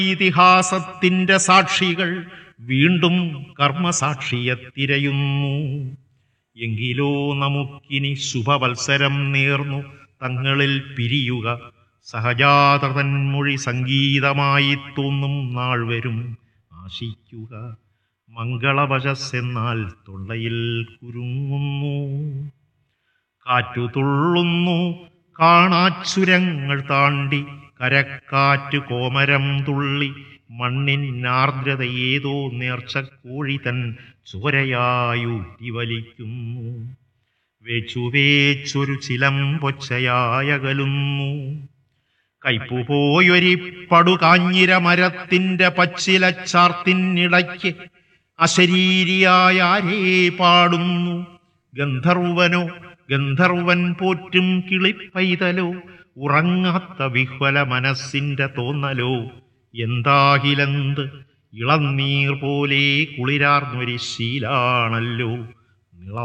ഇതിഹാസത്തിന്റെ സാക്ഷികൾ വീണ്ടും കർമ്മസാക്ഷിയെ തിരയുന്നു എങ്കിലോ നമുക്കിനി ശുഭവത്സരം നേർന്നു തങ്ങളിൽ പിരിയുക സഹജാതൻ മൊഴി സംഗീതമായി തോന്നും നാൾ വരും ആശിക്കുക മംഗളവശസ്സെന്നാൽ തൊള്ളയിൽ കുരുങ്ങുന്നു കാറ്റു തുള്ളുന്നു കാണാച്ചുരങ്ങൾ താണ്ടി കരക്കാറ്റ് കോമരം തുള്ളി മണ്ണിൻ ആർദ്രത ഏതോ നേർച്ചക്കോഴി തൻ ചോരയായൂറ്റി വലിക്കുന്നു വേച്ചു വേച്ചൊരു ചിലം പൊച്ചയായകലുന്നു കൈപ്പുപോയൊരി പടുകാഞ്ഞിര മരത്തിന്റെ പച്ചിലച്ചാർത്തിനിടയ്ക്ക് അശരീരിയായ ആരേ പാടുന്നു ഗന്ധർവനോ ഗന്ധർവൻ പോറ്റും കിളിപ്പൈതലോ ഉറങ്ങാത്ത വിഹ്വല മനസ്സിന്റെ തോന്നലോ എന്താകിലെന്ത് ഇളനീർ പോലെ കുളിരാർന്നൊരു ശീലാണല്ലോ